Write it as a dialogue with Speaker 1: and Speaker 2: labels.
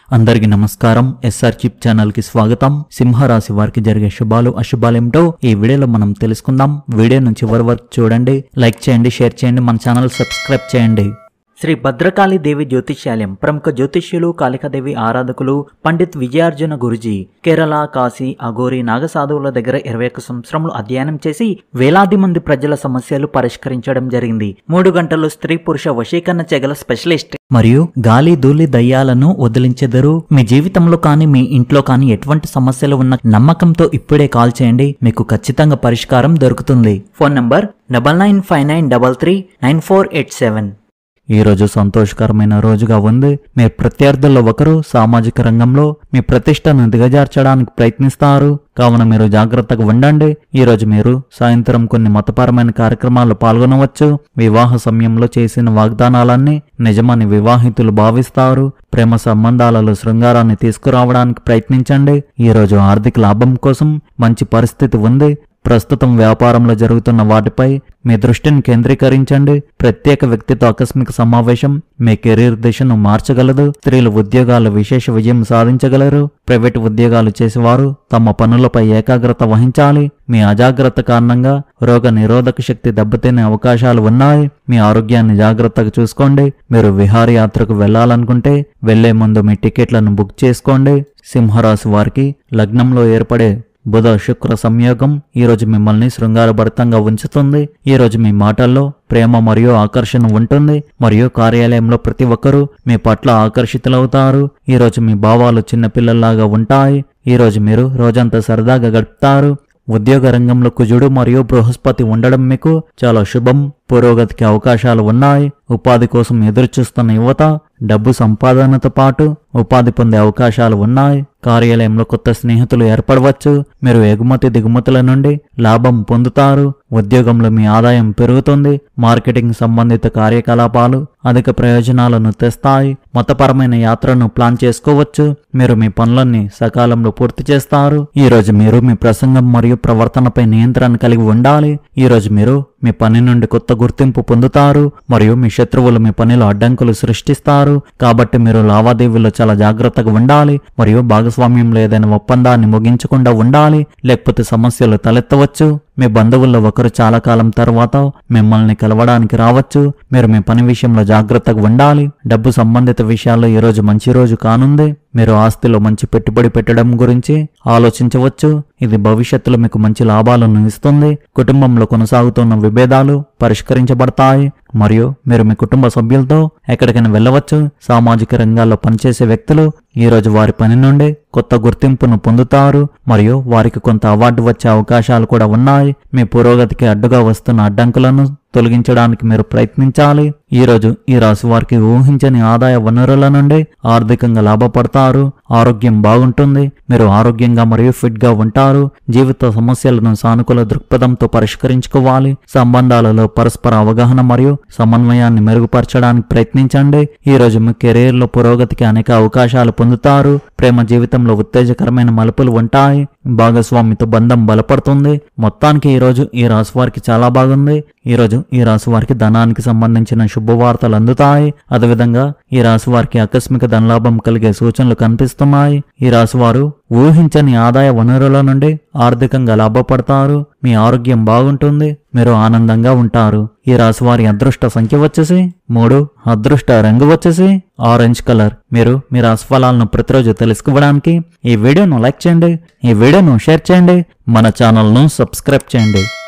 Speaker 1: అందరికీ నమస్కారం SR chip channel కి స్వాగతం సింహరాశి వారికి జరిగే శుభాలు అశుభాలేమిటో ఈ వీడియోలో మనం తెలుసుకుందాం వీడియోను చివరి వరకు చూడండి లైక్ చేయండి షేర్ చేయండి మన ఛానల్ సబ్స్క్రైబ్ చేయండి శ్రీ భద్రకాళి దేవి జ్యోతిష్యాలయం ప్రముఖ జ్యోతిష్యులు కాళికాదేవి ఆరాధకులు పండిత్ విజయార్జున గురుజీ కేరళ కాశీ అఘోరి నాగసాధువుల దగ్గర ఇరవై ఒక్క సంవత్సరములు అధ్యయనం చేసి వేలాది మంది ప్రజల సమస్యలు పరిష్కరించడం జరిగింది మూడు గంటలు స్త్రీ పురుష వశీకరణ చెగల స్పెషలిస్ట్ మరియు గాలి ధూళి దయ్యాలను వదిలించెదరు మీ జీవితంలో కానీ మీ ఇంట్లో కానీ ఎటువంటి సమస్యలు ఉన్న నమ్మకంతో ఇప్పుడే కాల్ చేయండి మీకు ఖచ్చితంగా పరిష్కారం దొరుకుతుంది phone number double nine five nine double three nine four eight seven ఈ రోజు సంతోషకరమైన రోజుగా ఉంది మీ ప్రత్యర్థుల్లో ఒకరు సామాజిక రంగంలో మీ ప్రతిష్టను దిగజార్చడానికి ప్రయత్నిస్తారు కావున మీరు జాగ్రత్తగా ఉండండి ఈ రోజు మీరు సాయంత్రం కొన్ని మతపరమైన కార్యక్రమాల్లో పాల్గొనవచ్చు వివాహ సమయంలో చేసిన వాగ్దానాలన్నీ నిజమని వివాహితులు భావిస్తారు ప్రేమ సంబంధాలలో శృంగారాన్ని తీసుకురావడానికి ప్రయత్నించండి ఈ రోజు ఆర్థిక లాభం కోసం మంచి పరిస్థితి ఉంది ప్రస్తుతం వ్యాపారంలో జరుగుతున్న వాటిపై మీ దృష్టిని కేంద్రీకరించండి ప్రత్యేక వ్యక్తితో ఆకస్మిక సమావేశం మీ కెరీర్ దిశను మార్చగలదు స్త్రీలు ఉద్యోగాలు విశేష విజయం సాధించగలరు ప్రైవేటు ఉద్యోగాలు చేసేవారు తమ పనులపై ఏకాగ్రత వహించాలి మీ అజాగ్రత్త కారణంగా రోగ నిరోధక శక్తి దెబ్బతినే అవకాశాలు ఉన్నాయి మీ ఆరోగ్యాన్ని జాగ్రత్తగా చూసుకోండి మీరు విహారయాత్రకు వెళ్లాలనుకుంటే వెళ్లే ముందు మీ టికెట్లను బుక్ చేసుకోండి సింహరాశి వారికి లగ్నంలో ఏర్పడే బుధ శుక్ర సంయోగం ఈరోజు మిమ్మల్ని శృంగారభరితంగా ఉంచుతుంది ఈరోజు మీ మాటల్లో ప్రేమ మరియు ఆకర్షణ ఉంటుంది మరియు కార్యాలయంలో ప్రతి ఒక్కరూ మీ పట్ల ఆకర్షితులవుతారు ఈరోజు మీ భావాలు చిన్నపిల్లల్లాగా ఉంటాయి ఈరోజు మీరు రోజంతా సరదాగా గడుపుతారు ఉద్యోగ రంగంలో కుజుడు మరియు బృహస్పతి ఉండడం మీకు చాలా శుభం పురోగతికి అవకాశాలు ఉన్నాయి ఉపాధి కోసం ఎదురుచూస్తున్న యువత డబ్బు సంపాదనతో పాటు ఉపాధి పొందే అవకాశాలు ఉన్నాయి కార్యాలయంలో కొత్త స్నేహితులు ఏర్పడవచ్చు మీరు ఎగుమతి దిగుమతుల నుండి లాభం పొందుతారు ఉద్యోగంలో మీ ఆదాయం పెరుగుతుంది మార్కెటింగ్ సంబంధిత కార్యకలాపాలు అధిక ప్రయోజనాలను తెస్తాయి మతపరమైన యాత్రను ప్లాన్ చేసుకోవచ్చు మీరు మీ పనులన్నీ సకాలంలో పూర్తి చేస్తారు ఈ రోజు మీరు మీ ప్రసంగం మరియు ప్రవర్తనపై నియంత్రణ కలిగి ఉండాలి ఈ రోజు మీరు మీ పని నుండి కొత్త గుర్తింపు పొందుతారు మరియు మీ శత్రువులు మీ పనిలో అడ్డంకులు సృష్టిస్తారు కాబట్టి మీరు లావాదేవీల్లో చాలా జాగ్రత్తగా ఉండాలి మరియు భాగస్వామ్యంలో ఏదైనా ఒప్పందాన్ని ముగించకుండా ఉండాలి లేకపోతే సమస్యలు తలెత్తవచ్చు మీ బంధువుల్లో ఒకరు చాలా కాలం తర్వాత మిమ్మల్ని కలవడానికి రావచ్చు మీరు మీ పని విషయంలో జాగ్రత్తగా ఉండాలి డబ్బు సంబంధిత విషయాల్లో ఈ రోజు మంచి రోజు కానుంది మీరు ఆస్తిలో మంచి పెట్టుబడి పెట్టడం గురించి ఆలోచించవచ్చు ఇది భవిష్యత్తులో మీకు మంచి లాభాలను ఇస్తుంది కుటుంబంలో కొనసాగుతున్న విభేదాలు పరిష్కరించబడతాయి మరియు మీరు మీ కుటుంబ సభ్యులతో ఎక్కడికైనా వెళ్ళవచ్చు సామాజిక రంగాల్లో పనిచేసే వ్యక్తులు ఈ రోజు వారి పని నుండి కొత్త గుర్తింపును పొందుతారు మరియు వారికి కొంత అవార్డు వచ్చే అవకాశాలు కూడా ఉన్నాయి మీ పురోగతికి అడ్డుగా వస్తున్న అడ్డంకులను తొలగించడానికి మీరు ప్రయత్నించాలి ఈ రోజు ఈ రాశి వారికి ఊహించని ఆదాయ వనరుల నుండి ఆర్థికంగా లాభపడతారు ఆరోగ్యం బాగుంటుంది మీరు ఆరోగ్యంగా మరియు ఫిట్ గా ఉంటారు జీవిత సమస్యలను సానుకూల దృక్పథంతో పరిష్కరించుకోవాలి సంబంధాలలో పరస్పర అవగాహన మరియు సమన్వయాన్ని మెరుగుపరచడానికి ప్రయత్నించండి ఈ రోజు మీ కెరీర్ లో పురోగతికి అనేక అవకాశాలు పొందుతారు ప్రేమ జీవితంలో ఉత్తేజకరమైన మలుపులు ఉంటాయి భాగస్వామితో బంధం బలపడుతుంది మొత్తానికి ఈ రోజు ఈ రాశి వారికి చాలా బాగుంది ఈ రోజు ఈ రాశి వారికి ధనానికి సంబంధించిన శుభవార్తలు అందుతాయి అదేవిధంగా ఈ రాశి వారికి ఆకస్మిక ధనలాభం కలిగే సూచనలు కనిపిస్తున్నాయి ఈ రాశి వారు ఊహించని ఆదాయ వనరుల నుండి ఆర్థికంగా లాభపడతారు మీ ఆరోగ్యం బాగుంటుంది మీరు ఆనందంగా ఉంటారు ఈ రాశి వారి అదృష్ట సంఖ్య వచ్చేసి మూడు అదృష్ట రంగు వచ్చేసి ఆరెంజ్ కలర్ మీరు మీ రాశి ఫలాలను ప్రతిరోజు తెలుసుకోవడానికి ఈ వీడియోను లైక్ చేయండి ఈ వీడియోను షేర్ చేయండి మన ఛానల్ను సబ్స్క్రైబ్ చేయండి